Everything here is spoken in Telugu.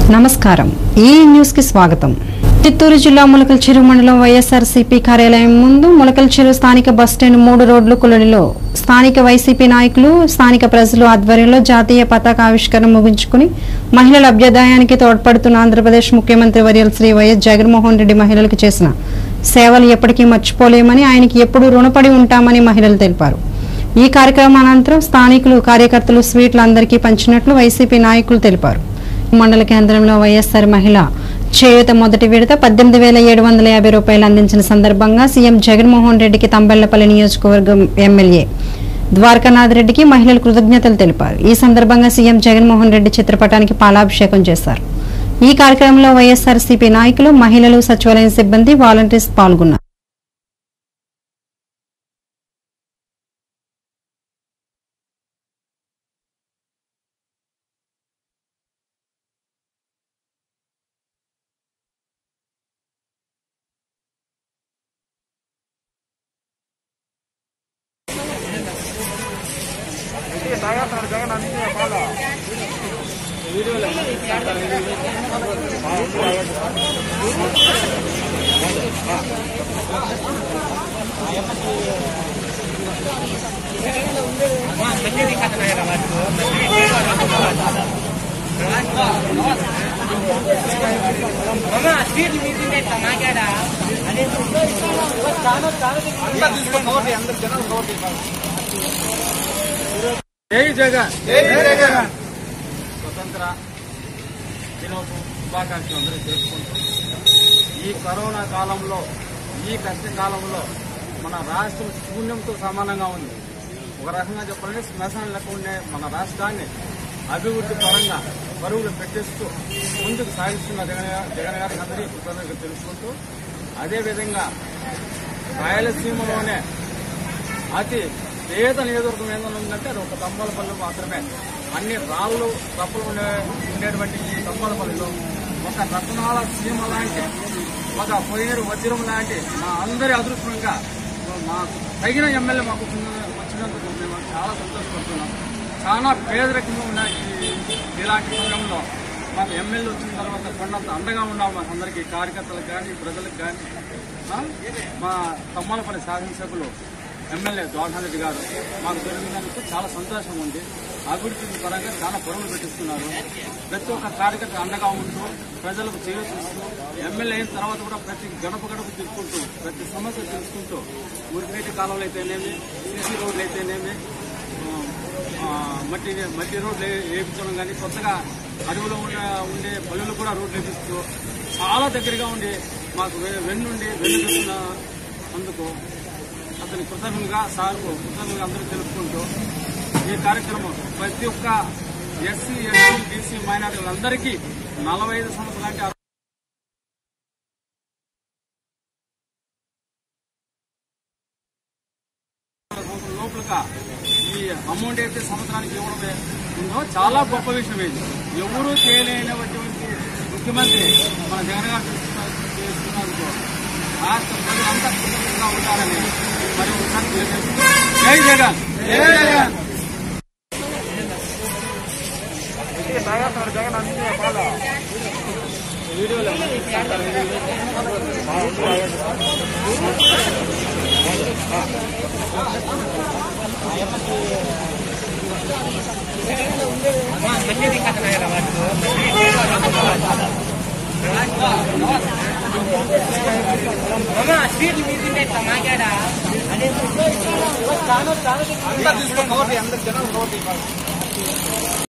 నమస్కారం ఈ న్యూస్ కి స్వాగతం చిత్తూరు జిల్లా ములకల చెరువు మండలం వైఎస్ఆర్సీపీ కార్యాలయం ముందు ములకల చెరువు స్థానిక బస్టాండ్ మూడు రోడ్లు కులడిలో స్థానిక వైసీపీ నాయకులు స్థానిక ప్రజలు ఆధ్వర్యంలో జాతీయ పతాక ఆవిష్కరణ ముగించుకుని మహిళల అభ్యుదయానికి తోడ్పడుతున్న ఆంధ్రప్రదేశ్ ముఖ్యమంత్రి వర్యల్ శ్రీ వైఎస్ జగన్మోహన్ రెడ్డి మహిళలకు చేసిన సేవలు ఎప్పటికీ మర్చిపోలేమని ఆయనకి ఎప్పుడూ రుణపడి ఉంటామని మహిళలు తెలిపారు ఈ కార్యక్రమం అనంతరం స్థానికులు కార్యకర్తలు స్వీట్లు అందరికీ పంచినట్లు వైసీపీ నాయకులు తెలిపారు మండల కేంద్రంలో వైఎస్ఆర్ మహిళ చేయూత మొదటి విడత పద్దెనిమిది వేల ఏడు వందల యాభై రూపాయలు అందించిన సందర్భంగా సీఎం జగన్మోహన్ రెడ్డికి తంబెళ్లపల్లి నియోజకవర్గం ఎమ్మెల్యే ద్వారకానాథ్ రెడ్డికి మహిళలు కృతజ్ఞతలు తెలిపారు ఈ సందర్భంగా సీఎం జగన్మోహన్ రెడ్డి చిత్రపటానికి పాలాభిషేకం చేశారు ఈ కార్యక్రమంలో వైఎస్ఆర్సీపీ నాయకులు మహిళలు సచివాలయం సిబ్బంది వాలంటీర్స్ పాల్గొన్నారు జై జగన్ జై జగన్ స్వతంత్ర దినోత్సవం శుభాకాంక్షలు అందరూ తెలుసుకుంటూ ఈ కరోనా కాలంలో ఈ కష్టకాలంలో మన రాష్ట్రం శూన్యంతో సమానంగా ఉంది ఒక రకంగా చెప్పాలంటే శ్మశానం లెక్క ఉండే మన రాష్ట్రాన్ని అభివృద్ధి పరంగా పరుగులు పెట్టేస్తూ ముందుకు సాగిస్తున్న జగన్ గా- జగన్ గారికి అందరికీ కృతజ్ఞతలు తెలుసుకుంటూ అదేవిధంగా రాయలసీమలోనే అతి పేద నియోజకవర్గం ఏదైనా ఉందంటే అది ఒక తంబాలపల్లి మాత్రమే అన్ని రాళ్ళు తప్పులు ఉండే ఉండేటువంటి ఈ తంబాలపల్లిలో ఒక రత్నాల సీమ లాంటి ఒక పొయ్యేరు వజ్రం లాంటి మా అందరి అదృష్టంగా మాకు తగిన ఎమ్మెల్యే మాకు వచ్చిన- వచ్చినందుకు మేము చాలా సంతోషపడుతున్నాం చాలా పేదరికంగా ఉన్న ఈ ఇలాంటి సమయంలో మాకు ఎమ్మెల్యే వచ్చిన తర్వాత కొండంత అండగా ఉన్నాం మాకు అందరికీ కార్యకర్తలకు కానీ ప్రజలకు కానీ ఆ? మా తమ్మలపల్లి శాసనసభ్యులు ఎమ్మెల్యే జోహన్ రెడ్డి గారు మాకు దొరికినందుకు చాలా సంతోషం ఉంది అభివృద్ధి పరంగా చాలా పరుగులు పెట్టిస్తున్నారు ప్రతి ఒక్క కార్యకర్త అండగా ఉంటూ ప్రజలకు చేయూతిస్తూ ఎమ్మెల్యే అయిన తర్వాత కూడా ప్రతి గడప గడప తిరుక్కుంటూ ప్రతి సమస్య తెలుసుకుంటూ మురికినీటి కాలువలు అయితేనేమి సీసీ రోడ్లు అయితేనేమి ఆ, మట్టి మట్టి రోడ్లు వే- వేయించడం కానీ కొత్తగా అడవిలో ఉన్న ఉండే పల్లెలు కూడా రోడ్లు వేపిస్తూ చాలా దగ్గరగా ఉండి మాకు వె- వెన్నుండి వెన్ను అందుకు అతని కృతజ్ఞులుగా సార్కు కృతజ్ఞులుగా అందరూ తెలుపుకుంటూ ఈ కార్యక్రమం ప్రతి ఒక్క ఎస్సీ ఎస్సీ బీసీ మైనార్టీలందరికీ నలభై ఐదు సంవత్సరాలకి సంవత్సరం లోపలగా ఈ అమౌంట్ అయితే సంవత్సరానికి ఇవ్వడమే ఉందో చాలా గొప్ప విషయం ఇది ఎవరూ చేయలేనటువంటి ముఖ్యమంత్రి మన జగన్ గారు చేస్తున్నారు- చేస్తున్నందుకు రాష్ట్ర ప్రజలంతా కృతజ్ఞతగా ఉంటారని మరి ఒకసారి తెలియజేస్తూ జై జగన్ జై జగన్ స్వీట్లు మీ తింటే మాకాడా అందరు తీసుకోండి అందరు జనాలు